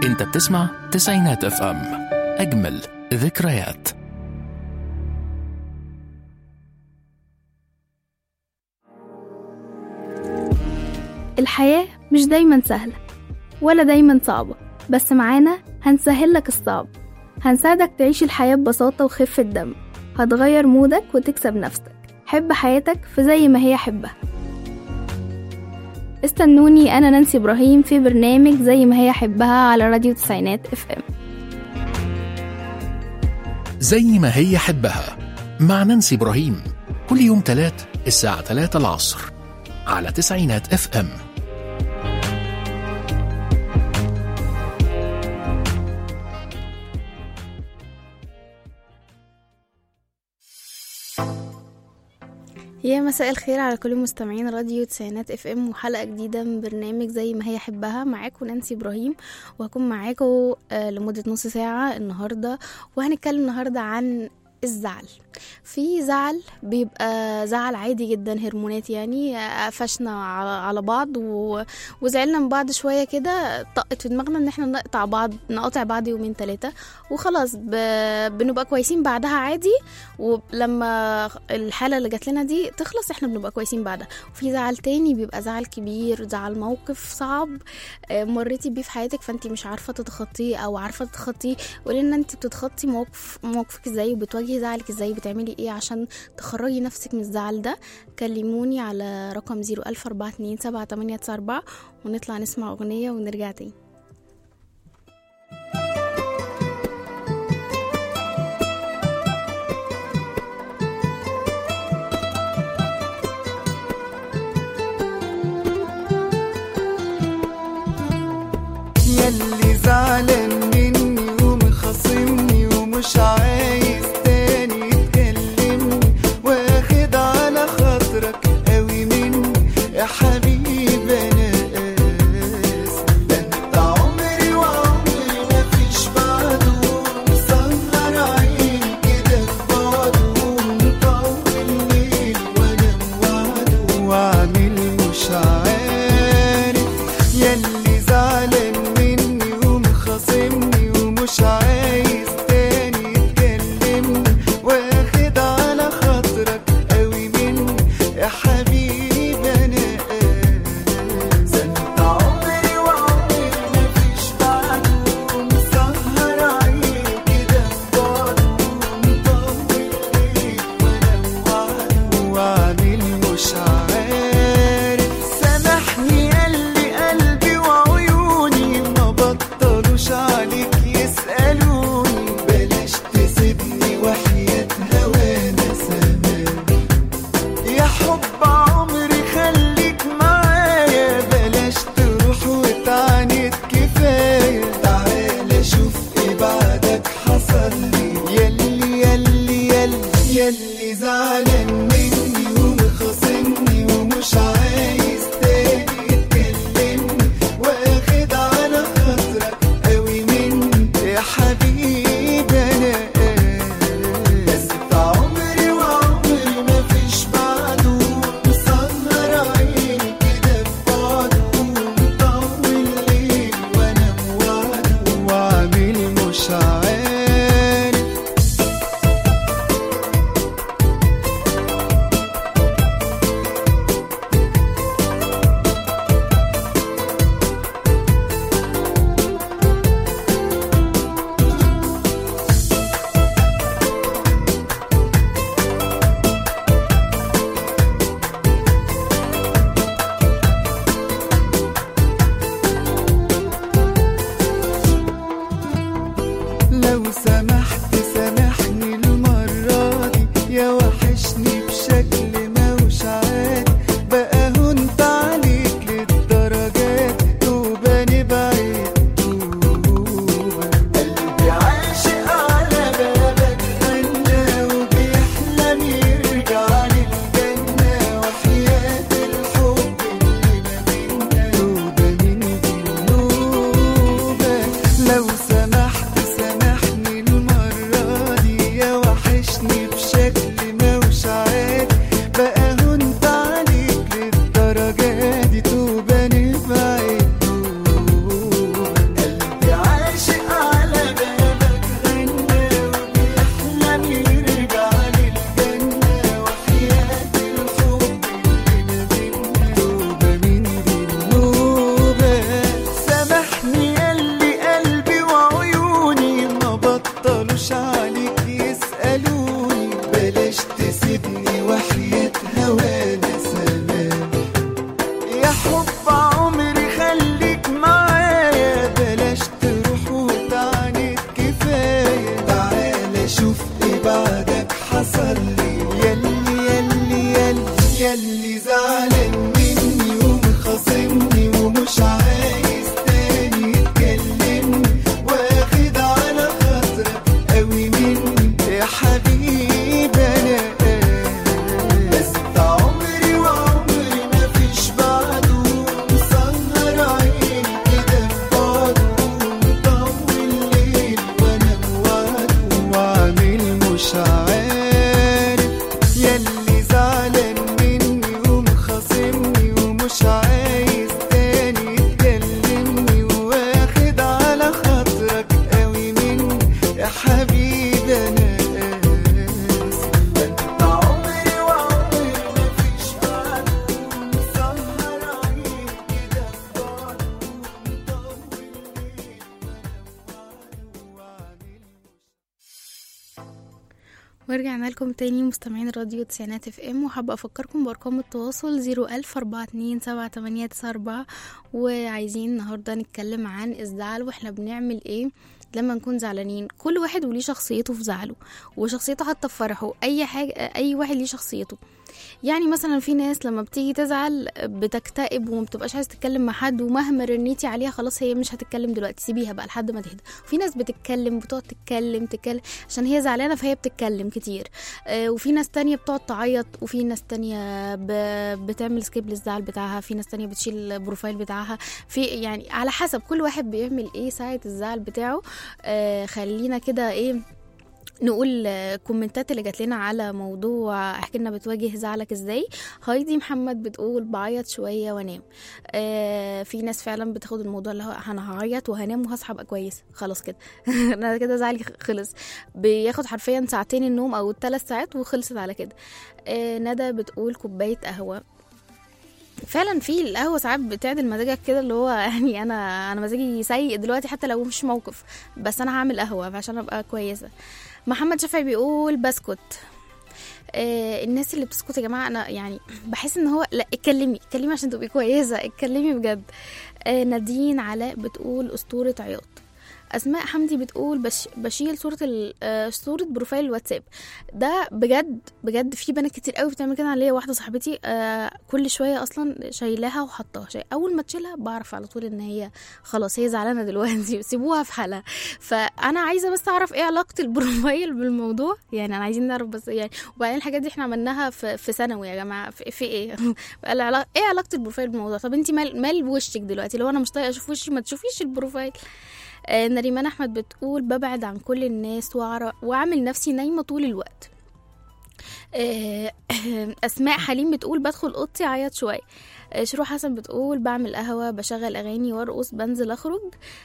انت بتسمع تسعينات اف ام اجمل ذكريات الحياة مش دايما سهلة ولا دايما صعبة بس معانا هنسهل لك الصعب هنساعدك تعيش الحياة ببساطة وخفة دم هتغير مودك وتكسب نفسك حب حياتك في زي ما هي حبها استنوني أنا نانسي إبراهيم في برنامج زي ما هي حبها على راديو تسعينات اف ام زي ما هي حبها مع نانسي إبراهيم كل يوم تلات الساعة 3 العصر على تسعينات اف ام يا مساء الخير على كل مستمعين راديو تسعينات اف ام وحلقه جديده من برنامج زي ما هي حبها معاكم نانسي ابراهيم وهكون معاكم آه، لمده نص ساعه النهارده وهنتكلم النهارده عن الزعل في زعل بيبقى زعل عادي جدا هرمونات يعني آه، قفشنا على على بعض و... وزعلنا من بعض شويه كده طقت في دماغنا ان احنا نقطع بعض نقاطع بعض يومين ثلاثه وخلاص ب... بنبقى كويسين بعدها عادي ولما الحاله اللي جات لنا دي تخلص احنا بنبقى كويسين بعدها وفي زعل تاني بيبقى زعل كبير زعل موقف صعب آه، مريتي بيه في حياتك فانت مش عارفه تتخطيه او عارفه تتخطيه قولي لنا انت بتتخطي موقف موقفك ازاي وبتواجهي زعلك ازاي بتعملي ايه عشان تخرجي نفسك من الزعل ده كلموني على رقم 00427 ونطلع نسمع اغنيه ونرجع تاني ياللي زعلان مني ومخاصمني ومش عايز تاني تكلمني واخد على خاطرك قوي مني يا حبيبي انا اسف ده انت عمري وعمري مفيش بعده مسهر عيني كده في بعضه ومطول الليل وانا موعده واعمل مش عارف ياللي زعلان مني ومخاصمني ومش عايز تاني تكلمني واخد على خاطرك قوي مني يا حبيبي انا اسف انت عمري وعمري مفيش بعده مسهر عيني كده في بعضه ومطول ليل وانا موعده واعمل مش عارف سامحني قلبي قلبي وعيوني ما بطلوش عليك يسألوني بلاش تسيبني وحياة هوانا سماح يا حب عمري خليك معايا بلاش تروح وتعاند كفاية تعالى شوف ايه بعدك حصل لي ياللي ياللي ياللي ياللي زعلان مني ومخاصمني ومش عايز تاني تكلمني واخد على خاطرك قوي مني يا حبيبي انا اسف عمري وعمري مفيش بعده مسهر عيني كده في بعضه ومطول الليل وانا موعده واعمل مش عارف لو سمحت سامحني المرة دي يا وحشني بشكل موش عادي بقى هنت عليك للدرجات توبة نبعد توبة قلبي عاشق على بابك غنى وبيحلم يرجع للجنة وحياة الحب اللي ما بينا توبة من ذنوبك لو سمحت سامحني المرة دي يا وحشني بشكل موش عادي بقى هنت عليك للدرجة دي توبة نبعد توبة قلبي حب عمري خليك معايا بلاش تروح وتعاند كفاية تعالى شوف ايه بعدك حصل لي ياللي ياللي ياللي ياللي زعلان مني ومخاصمني ومش عايز تاني يتكلمني واخد على خاطرك قوي مني يا حبيبي انا بس ده عمري وعمري ما فيش بعده مسهر عيني كده في بعده مطول الليل وانا موعده وعامل مش عارف ياللي زعلان مني ومخاصمني ومش عايز تاني يتكلمني واخد على خاطرك قوي مني يا حبيبي انا اسف ده انت عمري وعمري ما فيش بعده مسهر عيني كده في بعده مطول الليل وانا موعده وعامل ورجعنا لكم تاني مستمعين راديو تسعينات اف ام وحابة افكركم بارقام التواصل زيرو الف اربعة اتنين سبعة تمانية تسعة اربعة وعايزين النهاردة نتكلم عن الزعل واحنا بنعمل ايه لما نكون زعلانين كل واحد وليه شخصيته في زعله وشخصيته حتى في فرحه اي حاجة اي واحد ليه شخصيته يعني مثلا في ناس لما بتيجي تزعل بتكتئب وما بتبقاش عايز تتكلم مع حد ومهما رنيتي عليها خلاص هي مش هتتكلم دلوقتي سيبيها بقى لحد ما تهدى في ناس بتتكلم بتقعد تتكلم تتكلم عشان هي زعلانه فهي بتتكلم كتير آه، وفي ناس تانية بتقعد تعيط وفي ناس تانية ب... بتعمل سكيب للزعل بتاعها في ناس تانية بتشيل البروفايل بتاعها في يعني على حسب كل واحد بيعمل ايه ساعة الزعل بتاعه آه خلينا كده ايه نقول آه، كومنتات اللي جات لنا على موضوع احكي لنا بتواجه زعلك ازاي هايدي محمد بتقول بعيط شويه وانام آه في ناس فعلا بتاخد الموضوع اللي هو انا هعيط وهنام وهصحى ابقى كويسه خلاص كده انا كده زعلي خلص بياخد حرفيا ساعتين النوم او ثلاث ساعات وخلصت على كده آه ندى بتقول كوبايه قهوه فعلا في القهوه ساعات بتعدل مزاجك كده اللي هو يعني انا انا مزاجي سيء دلوقتي حتى لو مش موقف بس انا هعمل قهوه عشان ابقى كويسه محمد شافعي بيقول بسكت آه الناس اللي بتسكت يا جماعه انا يعني بحس ان هو لا اتكلمي اتكلمي عشان تبقي كويسه اتكلمي بجد آه نادين علاء بتقول اسطوره عياط اسماء حمدي بتقول بش بشيل صوره ال- آه، صوره بروفايل الواتساب ده بجد بجد في بنات كتير قوي بتعمل كده عليا واحده صاحبتي آه كل شويه اصلا شايلاها وحطاها شاي. اول ما تشيلها بعرف على طول ان هي خلاص هي زعلانه دلوقتي سيبوها في حالها فانا عايزه بس اعرف ايه علاقه البروفايل بالموضوع يعني انا عايزين نعرف بس يعني وبعدين الحاجات دي احنا عملناها في, في ثانوي يا جماعه في, في ايه العلاقة ايه علاقه البروفايل بالموضوع طب انت مال مال وشك دلوقتي لو انا مش طايقه اشوف وشي ما تشوفيش البروفايل آه، نريمان احمد بتقول ببعد عن كل الناس وأعر- واعمل نفسي نايمه طول الوقت آه، اسماء حليم بتقول بدخل اوضتي اعيط شويه آه، شروق حسن بتقول بعمل قهوه بشغل اغاني وارقص بنزل اخرج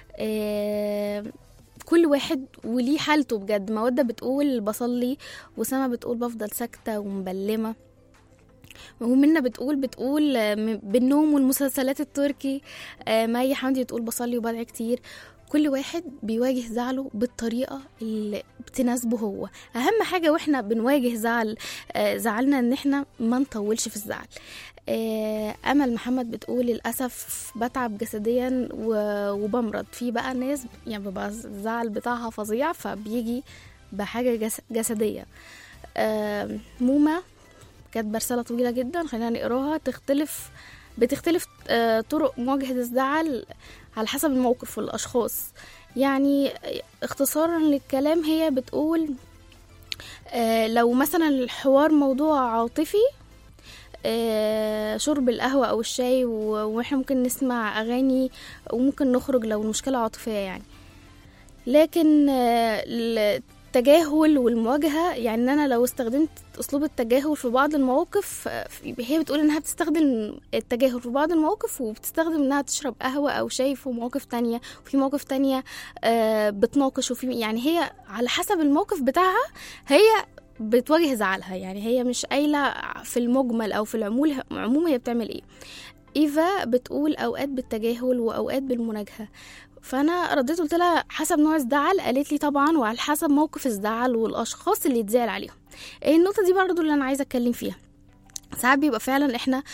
آه، كل واحد وليه حالته بجد مودة بتقول بصلي وسما بتقول بفضل ساكتة ومبلمة ومنى بتقول بتقول آه، م- بالنوم والمسلسلات التركي آه، مي حمدي بتقول بصلي وبدعي كتير كل واحد بيواجه زعله بالطريقة اللي بتناسبه هو أهم حاجة وإحنا بنواجه زعل آه، زعلنا إن إحنا ما نطولش في الزعل آه، أمل محمد بتقول للأسف بتعب جسديا و- وبمرض في بقى ناس يعني بيبقى الزعل بتاعها فظيع فبيجي بحاجة جس- جسدية آه، موما كاتبة رسالة طويلة جدا خلينا نقراها تختلف بتختلف آه، طرق مواجهة الزعل على حسب الموقف والأشخاص يعني اختصارا للكلام هي بتقول آه، لو مثلا الحوار موضوع عاطفي آه، شرب القهوة أو الشاي و- واحنا ممكن نسمع أغاني وممكن نخرج لو المشكلة عاطفية يعني لكن آه، التجاهل والمواجهة يعني إن أنا لو استخدمت أسلوب التجاهل في بعض المواقف آه، هي بتقول إنها بتستخدم التجاهل في بعض المواقف وبتستخدم إنها تشرب قهوة أو شاي في مواقف تانية وفي مواقف تانية آه، بتناقش وفي يعني هي على حسب الموقف بتاعها هي بتواجه زعلها يعني هي مش قايلة في المجمل أو في العمول عموم هي بتعمل إيه إيفا بتقول أوقات بالتجاهل وأوقات بالمناجهة فانا رديت قلت لها حسب نوع الزعل قالت لي طبعا وعلى حسب موقف الزعل والاشخاص اللي اتزعل عليهم النقطه دي برضو اللي انا عايزه اتكلم فيها ساعات بيبقى فعلا احنا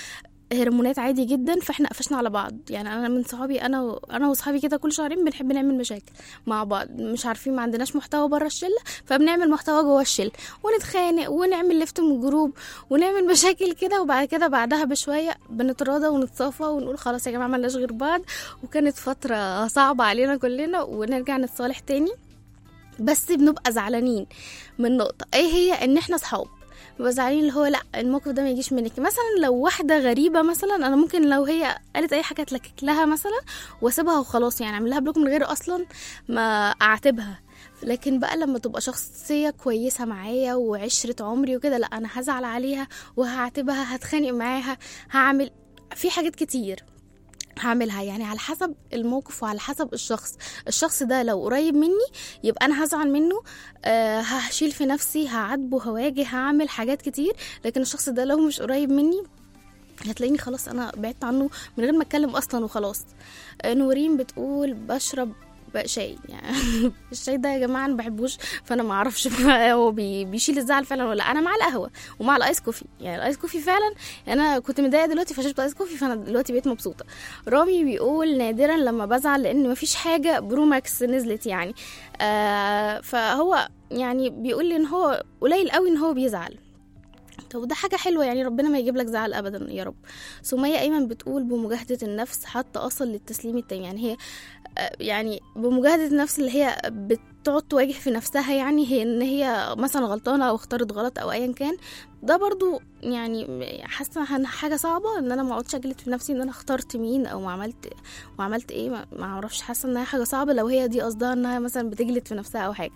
هرمونات عادي جدا فاحنا قفشنا على بعض يعني انا من صحابي انا و... انا واصحابي كده كل شهرين بنحب نعمل مشاكل مع بعض مش عارفين ما عندناش محتوى بره الشله فبنعمل محتوى جوه الشله ونتخانق ونعمل ليفت من الجروب ونعمل مشاكل كده وبعد كده بعدها بشويه بنتراضى ونتصافى ونقول خلاص يا جماعه ملناش غير بعض وكانت فتره صعبه علينا كلنا ونرجع نتصالح تاني بس بنبقى زعلانين من نقطة ايه هي ان احنا صحاب ببقى زعلانين اللي هو لا الموقف ده ما يجيش منك مثلا لو واحدة غريبة مثلا انا ممكن لو هي قالت اي حاجة اتلكك لها مثلا واسيبها وخلاص يعني اعمل لها بلوك من غير اصلا ما اعاتبها لكن بقى لما تبقى شخصية كويسة معايا وعشرة عمري وكده لا انا هزعل عليها وهعاتبها هتخانق معاها هعمل في حاجات كتير هعملها يعني على حسب الموقف وعلى حسب الشخص الشخص ده لو قريب مني يبقى انا هزعل منه أه هشيل في نفسي هعاتبه هواجه هعمل حاجات كتير لكن الشخص ده لو مش قريب مني هتلاقيني خلاص انا بعدت عنه من غير ما اتكلم اصلا وخلاص آه، نورين بتقول بشرب بقى شاي يعني الشاي ده يا جماعه انا ما بحبوش فانا ما اعرفش بقى هو بي- بيشيل الزعل فعلا ولا لأ. انا مع القهوه ومع الايس كوفي يعني الايس كوفي فعلا يعني انا كنت متضايقه دلوقتي فشربت ايس كوفي فانا دلوقتي بقيت مبسوطه رامي بيقول نادرا لما بزعل لان مفيش حاجه برو ماكس نزلت يعني آه فهو يعني بيقول لي ان هو قليل قوي ان هو بيزعل طب ده حاجة حلوة يعني ربنا ما يجيب لك زعل أبدا يا رب سمية أيمن بتقول بمجاهدة النفس حتى أصل للتسليم التام يعني هي آه، يعني بمجاهدة النفس اللي هي بتقعد تواجه في نفسها يعني هي ان هي مثلا غلطانة او اختارت غلط او ايا كان ده برضو يعني حاسة ان حاجة صعبة ان انا ما اقعدش اجلد في نفسي ان انا اخترت مين او ما عملت وعملت ايه ما ما اعرفش حاسة انها حاجة صعبة لو هي دي قصدها انها مثلا بتجلد في نفسها او حاجة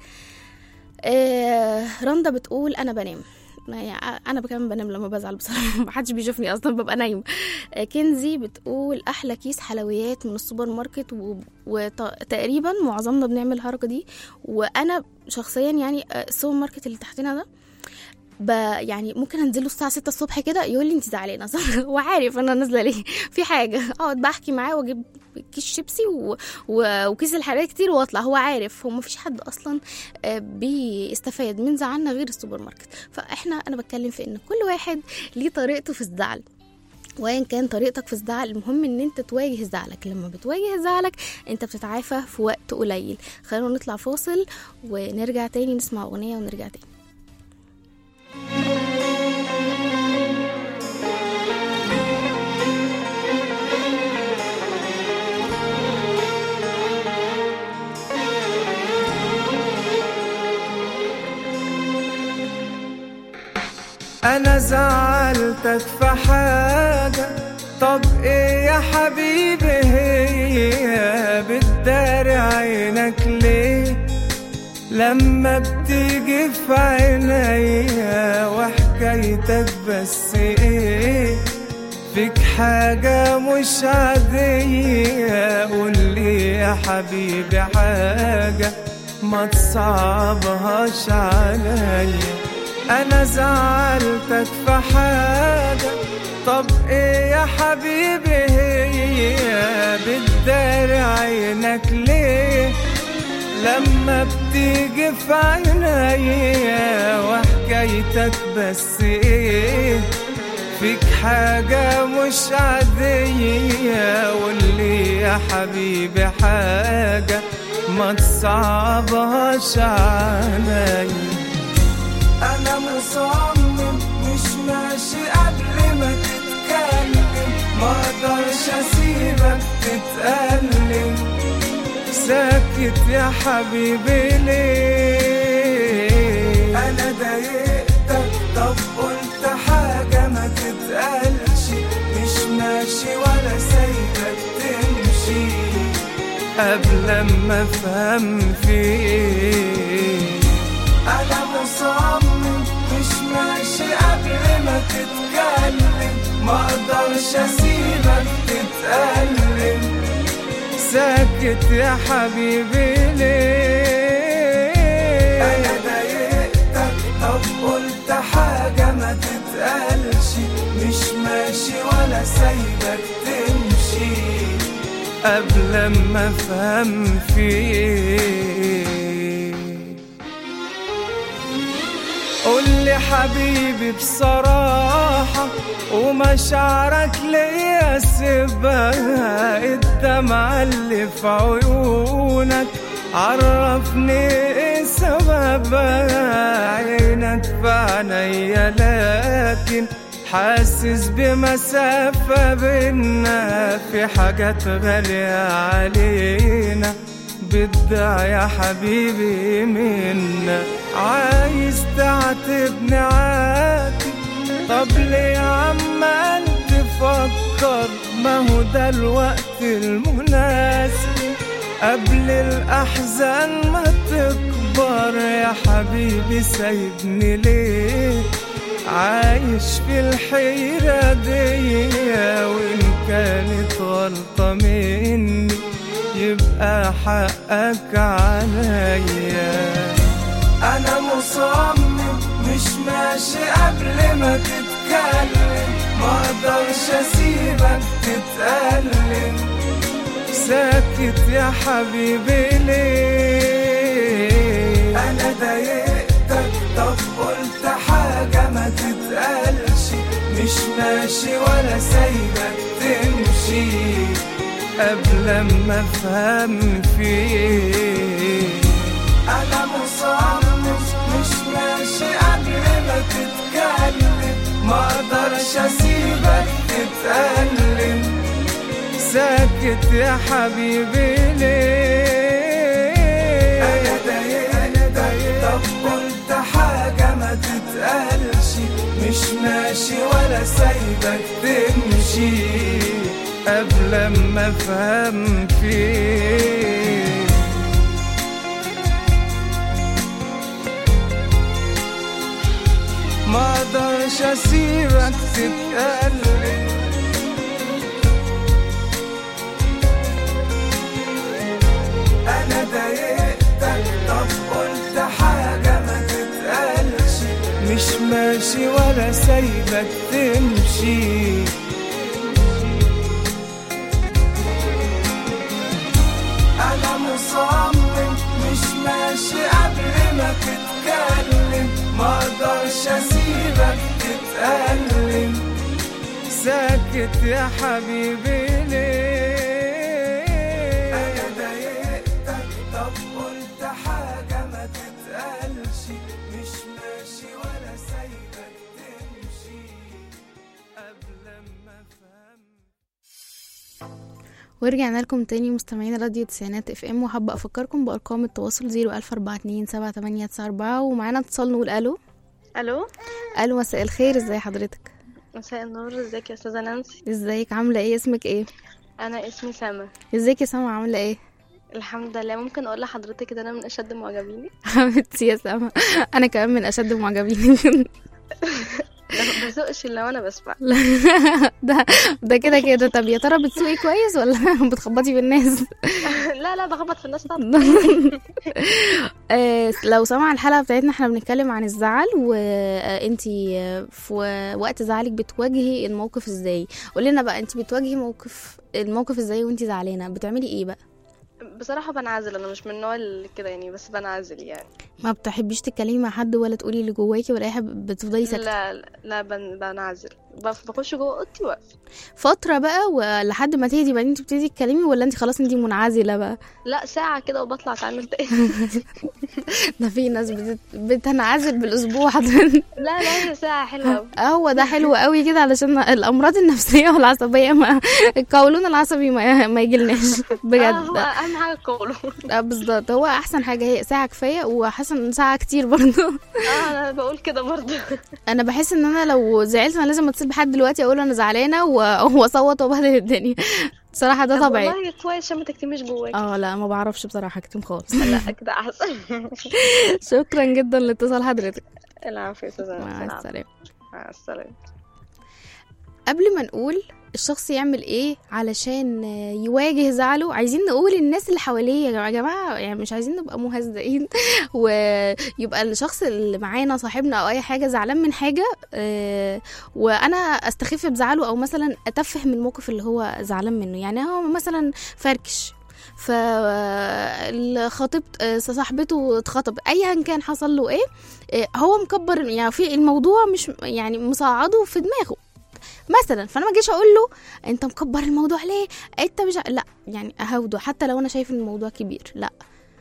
آه رندا بتقول انا بنام ما يعني انا كمان بنام لما بزعل بصراحه محدش بيشوفني اصلا ببقى نايم آه، كنزي بتقول احلى كيس حلويات من السوبر ماركت وتقريبا معظمنا بنعمل الحركه دي وانا شخصيا يعني آه، السوبر ماركت اللي تحتنا ده ب يعني ممكن انزله الساعه 6 الصبح كده يقول لي انت زعلانه صح وعارف انا نازله ليه في حاجه اقعد بحكي معاه واجيب كيس شيبسي و... و... وكيس الحلويات كتير واطلع هو عارف هو مفيش حد اصلا آه، بيستفاد من زعلنا غير السوبر ماركت فاحنا انا بتكلم في ان كل واحد ليه طريقته في الزعل وايا كان طريقتك في الزعل المهم ان انت تواجه زعلك لما بتواجه زعلك انت بتتعافى في وقت قليل خلينا نطلع فاصل ونرجع تاني نسمع اغنيه ونرجع تاني انا زعلتك في حاجة طب ايه يا حبيبي هي بتداري عينك ليه لما بتيجي في عينيا وحكايتك بس ايه فيك حاجة مش عادية قولي يا حبيبي حاجة ما تصعبهاش عليا انا زعلتك في حاجة طب ايه يا حبيبي هي بتداري عينك ليه لما بتيجي في عينيا وحكايتك بس ايه فيك حاجة مش عادية قولي يا حبيبي حاجة ما تصعبهاش عليا انا مصمم مش ماشي قبل ما تتكلم ما اقدرش اسيبك تتألم ساكت يا حبيبي ليه انا ضايقتك طب قلت حاجة ما تتقالش مش ماشي ولا سايبك تمشي قبل ما افهم فيك انا مصمم مش ماشي قبل ما تتكلم ما اقدرش اسيبك تتألم ساكت يا حبيبي ليه انا ضايقتك طب قلت حاجة ما تتقالش مش ماشي ولا سايبك تمشي قبل ما افهم فيك قول لي حبيبي بصراحة ومشاعرك ليا سيبها الدمعة اللي في عيونك عرفني ايه سببها عينك في عينيا لكن حاسس بمسافة بينا في حاجات غالية علينا بدع يا حبيبي منا عايز تعاتبني عاتب طب ليه عمال تفكر ما هو ده الوقت المناسب قبل الأحزان ما تكبر يا حبيبي سايبني ليه عايش في الحيرة دي وإن كانت غلطة مني يبقى حقك عليا أنا مصمم مش ماشي قبل ما تتكلم ما اقدرش اسيبك تتألم ساكت يا حبيبي ليه انا ضايقتك طب قلت حاجة ما تتقالش مش ماشي ولا سايبك تمشي قبل ما افهم فيك انا مصمم مش ماشي قبل ما تتكلم ما اقدرش اسيبك تتألم ساكت يا حبيبي ليه انا ضايق انا ضايق طب قلت حاجة ما تتقالش مش ماشي ولا سايبك تمشي قبل ما افهم فيك ما اقدرش اسيبك تتقلب انا ضايقتك طب قلت حاجة ما تتقالش مش ماشي ولا سايبك تمشي انا مصمم مش ماشي قبل ما تتكلم ما اقدرش اسيبك تتألم ساكت يا حبيبي ليه انا ضايقتك طب قلت حاجة ما تتقالش مش ماشي ولا سايبك تمشي قبل ما افهم ورجعنا لكم تاني مستمعين راديو تسعينات اف ام وحابة افكركم بارقام التواصل زيرو الف اربعة اتنين سبعة تمانية تسعة اربعة ومعانا اتصال نقول الو الو الو مساء الخير ازي حضرتك مساء النور ازيك يا استاذه نانسي ازيك عاملة ايه اسمك ايه انا اسمي سما ازيك يا سما عاملة ايه الحمد لله ممكن اقول لحضرتك ان انا من اشد معجبيني حبيبتي يا سما انا كمان من اشد معجبين ما بسوقش الا وانا بسمع ده ده كده كده طب يا ترى بتسوقي كويس ولا بتخبطي بالناس لا لا بخبط في الناس طبعا آه، لو سمع الحلقة بتاعتنا احنا بنتكلم عن الزعل وانتي في وقت زعلك بتواجهي الموقف ازاي قولي لنا بقى انتي بتواجهي موقف الموقف ازاي وانتي زعلانة بتعملي ايه بقى بصراحه بنعزل انا مش من النوع اللي كده يعني بس بنعزل يعني ما بتحبيش تتكلمي مع حد ولا تقولي اللي جواكي ولا اي حاجة بتفضلي ساكتة لا لا, لا بن... بنعزل بف- بخش جوه اوضتي واقف فترة بقى ولحد ما تهدي بعدين انتي بتبتدي تتكلمي ولا انتي خلاص انتي منعزلة بقى لا ساعه كده وبطلع اتعامل تاني ده في ناس بتت... بتنعزل بالاسبوع لا لا هي ساعه حلوه أوي. هو ده حلو قوي كده علشان الامراض النفسيه والعصبيه ما القولون العصبي ما, ما يجيلناش آه، هو بجد اهم حاجه القولون آه، بالظبط هو احسن حاجه هي ساعه كفايه وحسن ساعه كتير برضه اه انا بقول كده برضه انا بحس ان انا لو زعلت انا لازم اتصل بحد دلوقتي اقول له انا زعلانه و- واصوت وابهدل الدنيا بصراحه ده طب طبيعي والله كويس عشان ما تكتميش جواك اه لا ما بعرفش بصراحه اكتم خالص لا كده احسن شكرا جدا لاتصال حضرتك العفو يا استاذه مع العفو. السلامه مع السلامه قبل ما نقول الشخص يعمل ايه علشان يواجه زعله عايزين نقول الناس اللي حواليه يا جماعه يعني مش عايزين نبقى مهزئين ويبقى الشخص اللي معانا صاحبنا او اي حاجه زعلان من حاجه آه، وانا استخف بزعله او مثلا اتفه من الموقف اللي هو زعلان منه يعني هو مثلا فركش فالخطيبت صاحبته اتخطب ايا كان حصل له ايه آه، هو مكبر يعني في الموضوع مش يعني مصعده في دماغه مثلا فانا ما اجيش اقول له انت مكبر الموضوع ليه انت مش ع- لا يعني اهوده حتى لو انا شايف ان الموضوع كبير لا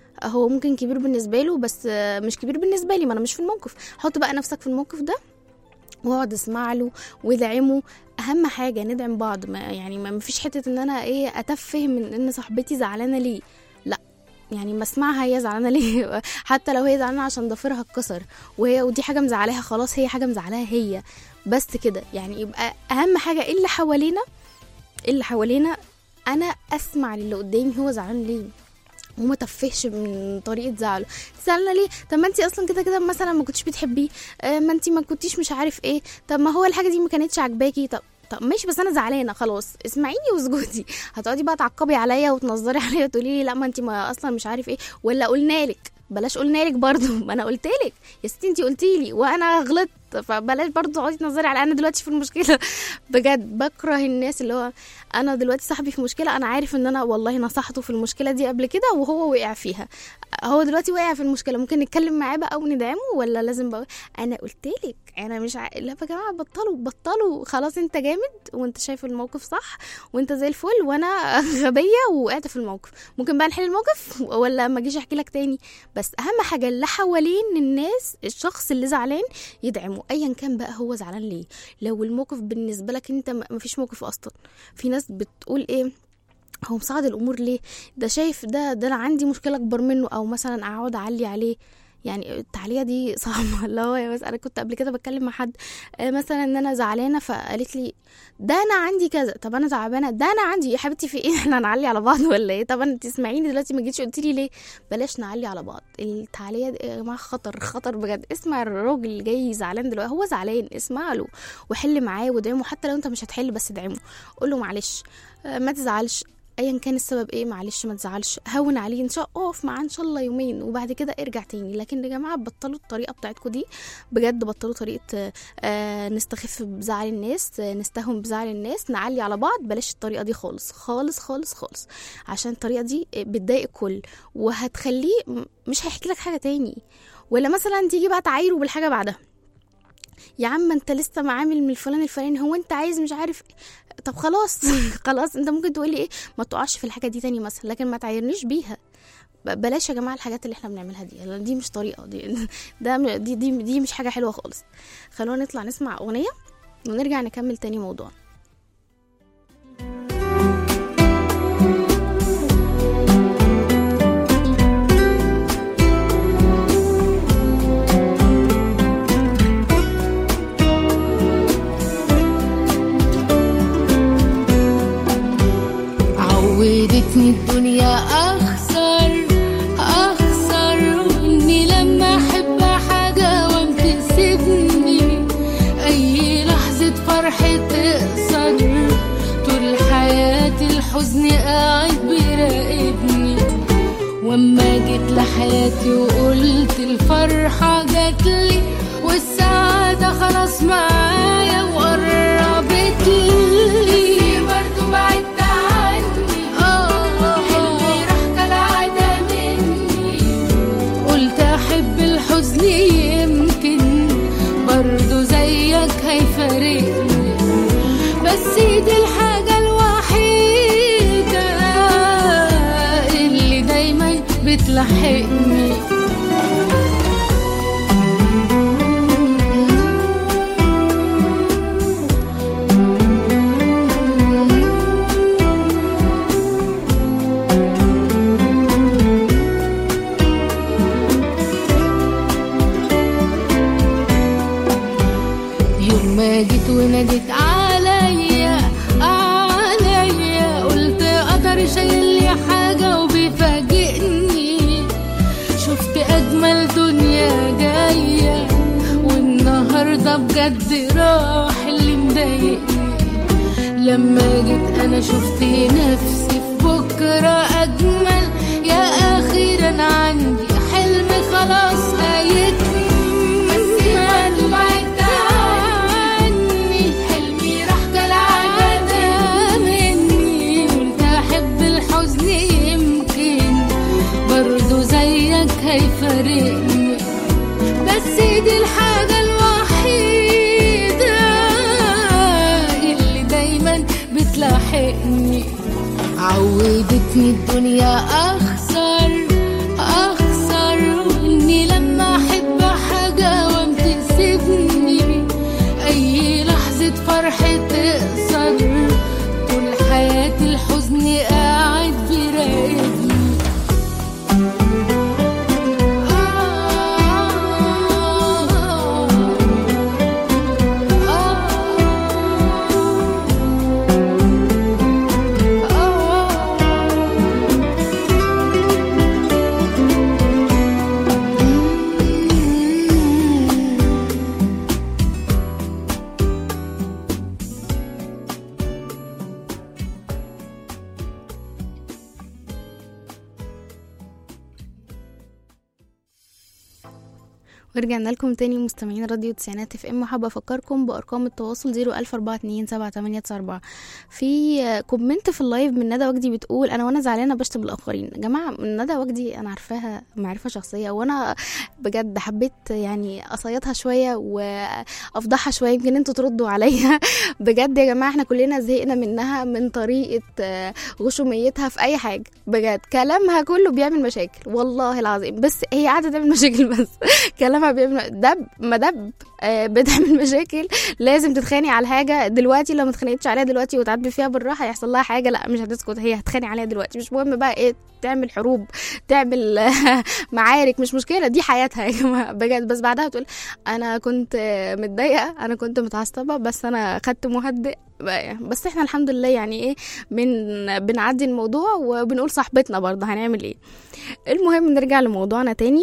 هو ممكن كبير بالنسبه له بس آه، مش كبير بالنسبه لي ما انا مش في الموقف حط بقى نفسك في الموقف ده واقعد اسمع له وادعمه اهم حاجه ندعم بعض ما يعني ما فيش حته ان انا ايه اتفه من ان صاحبتي زعلانه ليه لا يعني ما اسمعها هي زعلانه ليه حتى لو هي زعلانه عشان ضفيرها اتكسر وهي ودي حاجه مزعلاها خلاص هي حاجه مزعلاها هي بس كده يعني يبقى اهم حاجه اللي حوالينا اللي حوالينا انا اسمع للي قدامي هو زعلان ليه وما تفهش من طريقه زعله زعلانه ليه طب ما انت اصلا كده كده مثلا ما كنتش بتحبيه آه، ما انت ما كنتيش مش عارف ايه طب ما هو الحاجه دي ما كانتش عاجباكي طب طب ماشي بس انا زعلانه خلاص اسمعيني واسكتي هتقعدي بقى تعقبي عليا وتنظري عليا وتقولي لي لا ما انت ما اصلا مش عارف ايه ولا قلنا لك بلاش قلنا لك برضه ما انا قلت لك يا ستي انت قلتي لي وانا غلطت فبلاش برضه تقعدي تنظري على انا دلوقتي في المشكله بجد بكره الناس اللي هو انا دلوقتي صاحبي في مشكله انا عارف ان انا والله نصحته في المشكله دي قبل كده وهو وقع فيها هو دلوقتي وقع في المشكله ممكن نتكلم معاه بقى وندعمه ولا لازم بقى انا قلت لك انا مش ع... لا يا جماعه بطلوا بطلوا خلاص انت جامد وانت شايف الموقف صح وانت زي الفل وانا غبيه ووقعت في الموقف ممكن بقى نحل الموقف ولا ما اجيش احكي لك تاني بس اهم حاجه اللي حوالين الناس الشخص اللي زعلان يدعمه ايا كان بقى هو زعلان ليه لو الموقف بالنسبه لك انت ما مفيش موقف اصلا في ناس بتقول ايه هو مصعد الامور ليه ده شايف ده ده انا عندي مشكله اكبر منه او مثلا اقعد اعلي عليه يعني التعليقه دي صعبه اللي هو يا بس انا كنت قبل كده بتكلم مع حد آه، مثلا ان انا زعلانه فقالت لي ده انا عندي كذا طب انا تعبانه ده انا عندي يا حبيبتي في ايه احنا هنعلي على بعض ولا ايه طب انت تسمعيني دلوقتي ما جيتش قلت لي ليه بلاش نعلي على بعض التعليقه دي يا جماعه خطر خطر بجد اسمع الراجل اللي جاي زعلان دلوقتي هو زعلان اسمع له وحل معاه وادعمه حتى لو انت مش هتحل بس ادعمه قول له معلش آه، ما تزعلش ايا كان السبب ايه معلش ما تزعلش هون عليه ان شاء اقف معاه ان شاء الله يومين وبعد كده ارجع تاني لكن يا جماعه بطلوا الطريقه بتاعتكم دي بجد بطلوا طريقه آه، آه نستخف بزعل الناس آه نستهون بزعل الناس نعلي على بعض بلاش الطريقه دي خالص خالص خالص خالص عشان الطريقه دي آه، بتضايق الكل وهتخليه م- مش هيحكي لك حاجه تاني ولا مثلا تيجي بقى تعايره بالحاجه بعدها يا عم انت لسه معامل من الفلان الفلاني هو انت عايز مش عارف إيه؟ طب خلاص خلاص انت ممكن تقولي ايه ما تقعش في الحاجه دي تاني مثلا لكن ما تعايرنيش بيها ب- بلاش يا جماعه الحاجات اللي احنا بنعملها دي لأن دي مش طريقه دي ده م- دي دي, دي مش حاجه حلوه خالص خلونا نطلع نسمع اغنيه ونرجع نكمل تاني موضوع عودتني الدنيا اخسر اخسر اني لما احب حاجه وام تسيبني اي لحظه فرح تقصر طول حياتي الحزن قاعد بيراقبني واما جيت لحياتي وقلت الفرحه جاتلي والسعاده خلاص معايا وقربت لي برضه بعدت عني حلمي راح كالعادة مني قلت احب الحزن يمكن برضه زيك هيفارقني بس دي الحاجة الوحيدة اللي دايما بتلحقني يوم ما جيت وناديت عليا عليا قلت قدر شايل لي حاجة وبيفاجئني شفت أجمل دنيا جاية والنهاردة بجد راح اللي مضايقني لما جيت أنا شفت نفسي في بكرة أجمل يا أخيرا عندي حلم خلاص هيكمل بس بعدت عني حلمي راح كالعادة مني قلت أحب الحزن يمكن بتسيبني عودتني الدنيا اخسر اخسر واني لما احب حاجه وام تسيبني اي لحظه فرح تقصر طول حياتي الحزن قاعد بيراقبني ورجعنا لكم تاني مستمعين راديو تسعينات اف ام وحابة افكركم بارقام التواصل زيرو الف اربعة اتنين سبعة تمانية تسعة اربعة في آه، كومنت في اللايف من ندى وجدي بتقول انا وانا زعلانة بشتم الاخرين يا جماعة من ندى وجدي انا عارفاها معرفة شخصية وانا بجد حبيت يعني اصيطها شوية وافضحها شوية يمكن انتوا تردوا عليا بجد يا جماعة احنا كلنا زهقنا منها من طريقة آه، غشوميتها في اي حاجة بجد كلامها كله بيعمل مشاكل والله العظيم بس هي قاعدة تعمل مشاكل بس كلامها بيعمل دب ما دب آه، بتعمل مشاكل لازم تتخانق على حاجه دلوقتي لو ما اتخانقتش عليها دلوقتي وتعدي فيها بالراحه هيحصل لها حاجه لا مش هتسكت هي هتتخانق عليها دلوقتي مش مهم بقى ايه تعمل حروب تعمل معارك مش مشكله دي حياتها يا جماعه بجد بس بعدها تقول انا كنت آه، متضايقه انا كنت متعصبه بس انا خدت مهدئ بس احنا الحمد لله يعني ايه بن بنعدي الموضوع وبنقول صاحبتنا برضه هنعمل ايه المهم نرجع لموضوعنا تاني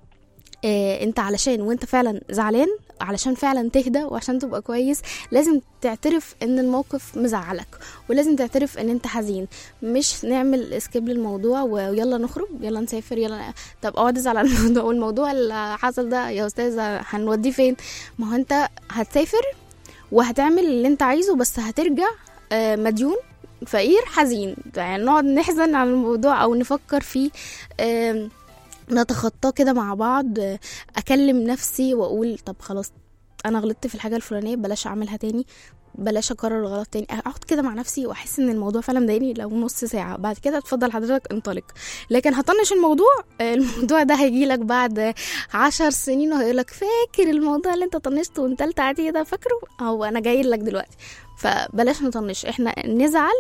آه، انت علشان وانت فعلا زعلان علشان فعلا تهدى وعشان تبقى كويس لازم تعترف ان الموقف مزعلك ولازم تعترف ان انت حزين مش نعمل اسكيب للموضوع ويلا نخرج يلا نسافر يلا طب اقعد ازعل على الموضوع والموضوع اللي حصل ده يا استاذ هنوديه فين ما هو انت هتسافر وهتعمل اللي انت عايزه بس هترجع آه، مديون فقير حزين يعني نقعد نحزن على الموضوع او نفكر فيه آم، نتخطاه كده مع بعض آه، اكلم نفسي واقول طب خلاص انا غلطت في الحاجه الفلانيه بلاش اعملها تاني بلاش اكرر الغلط تاني اقعد كده مع نفسي واحس ان الموضوع فعلا مضايقني لو نص ساعه بعد كده اتفضل حضرتك انطلق لكن هطنش الموضوع آه، الموضوع ده هيجيلك بعد عشر سنين وهيقولك فاكر الموضوع اللي انت طنشته وانت تالتة اعدادي ده فاكره هو انا جاي لك دلوقتي فبلاش نطنش احنا نزعل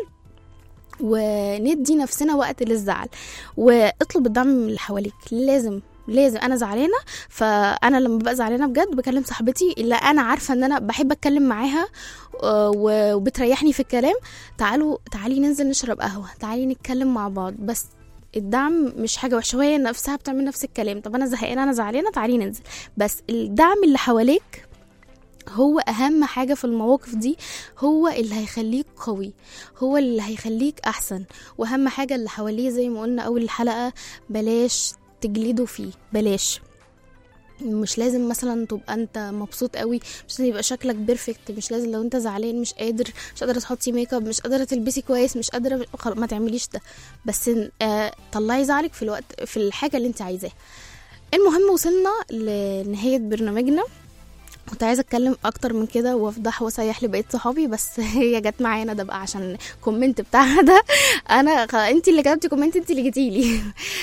وندي نفسنا وقت للزعل واطلب الدعم من اللي حواليك لازم لازم انا زعلانه فانا لما ببقى زعلانه بجد بكلم صاحبتي اللي انا عارفه ان انا بحب اتكلم معاها آه، و- وبتريحني في الكلام تعالوا تعالي ننزل نشرب قهوه تعالي نتكلم مع بعض بس الدعم مش حاجه وحشه وهي نفسها بتعمل نفس الكلام طب انا زهقانه انا زعلانه تعالي ننزل بس الدعم اللي حواليك هو اهم حاجه في المواقف دي هو اللي هيخليك قوي هو اللي هيخليك احسن واهم حاجه اللي حواليه زي ما قلنا اول الحلقه بلاش تجلدوا فيه بلاش مش لازم مثلا تبقى انت مبسوط قوي مش لازم يبقى شكلك بيرفكت مش لازم لو انت زعلان مش قادر مش قادره تحطي ميك اب مش قادره تلبسي كويس مش قادره خلاص ما تعمليش ده بس آه طلعي زعلك في الوقت في الحاجه اللي انت عايزاها المهم وصلنا لنهايه برنامجنا كنت عايزه اتكلم اكتر من كده وافضح واسيح لبقيه صحابي بس هي جت معايا انا ده بقى عشان كومنت بتاعها ده انا خ... انت اللي كتبتي كومنت انت اللي جيتيلي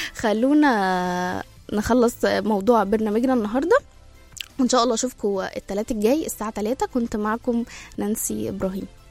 خلونا نخلص موضوع برنامجنا النهارده وان شاء الله اشوفكم التلات الجاي الساعه 3 كنت معكم نانسي ابراهيم